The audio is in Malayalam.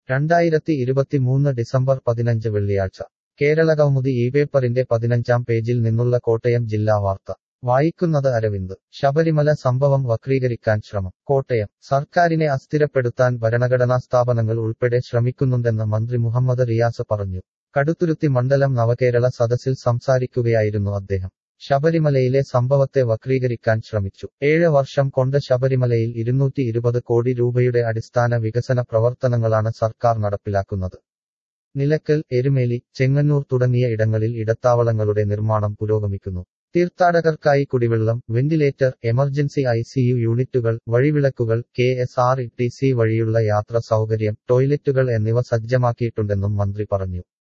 രണ്ടായിരത്തി ഇരുപത്തിമൂന്ന് ഡിസംബർ പതിനഞ്ച് വെള്ളിയാഴ്ച കേരളകൗമുദി ഈ പേപ്പറിന്റെ പതിനഞ്ചാം പേജിൽ നിന്നുള്ള കോട്ടയം ജില്ലാ വാർത്ത വായിക്കുന്നത് അരവിന്ദ് ശബരിമല സംഭവം വക്രീകരിക്കാൻ ശ്രമം കോട്ടയം സർക്കാരിനെ അസ്ഥിരപ്പെടുത്താൻ ഭരണഘടനാ സ്ഥാപനങ്ങൾ ഉൾപ്പെടെ ശ്രമിക്കുന്നുണ്ടെന്ന് മന്ത്രി മുഹമ്മദ് റിയാസ് പറഞ്ഞു കടുത്തുരുത്തി മണ്ഡലം നവകേരള സദസ്സിൽ സംസാരിക്കുകയായിരുന്നു അദ്ദേഹം ശബരിമലയിലെ സംഭവത്തെ വക്രീകരിക്കാൻ ശ്രമിച്ചു ഏഴ് വർഷം കൊണ്ട് ശബരിമലയിൽ ഇരുന്നൂറ്റി ഇരുപത് കോടി രൂപയുടെ അടിസ്ഥാന വികസന പ്രവർത്തനങ്ങളാണ് സർക്കാർ നടപ്പിലാക്കുന്നത് നിലക്കൽ എരുമേലി ചെങ്ങന്നൂർ തുടങ്ങിയ ഇടങ്ങളിൽ ഇടത്താവളങ്ങളുടെ നിർമ്മാണം പുരോഗമിക്കുന്നു തീർത്ഥാടകർക്കായി കുടിവെള്ളം വെന്റിലേറ്റർ എമർജൻസി ഐസിയു യൂണിറ്റുകൾ വഴിവിളക്കുകൾ K S R T C വഴിയുള്ള യാത്ര സൗകര്യം ടോയ്ലറ്റുകൾ എന്നിവ സജ്ജമാക്കിയിട്ടുണ്ടെന്നും മന്ത്രി പറഞ്ഞു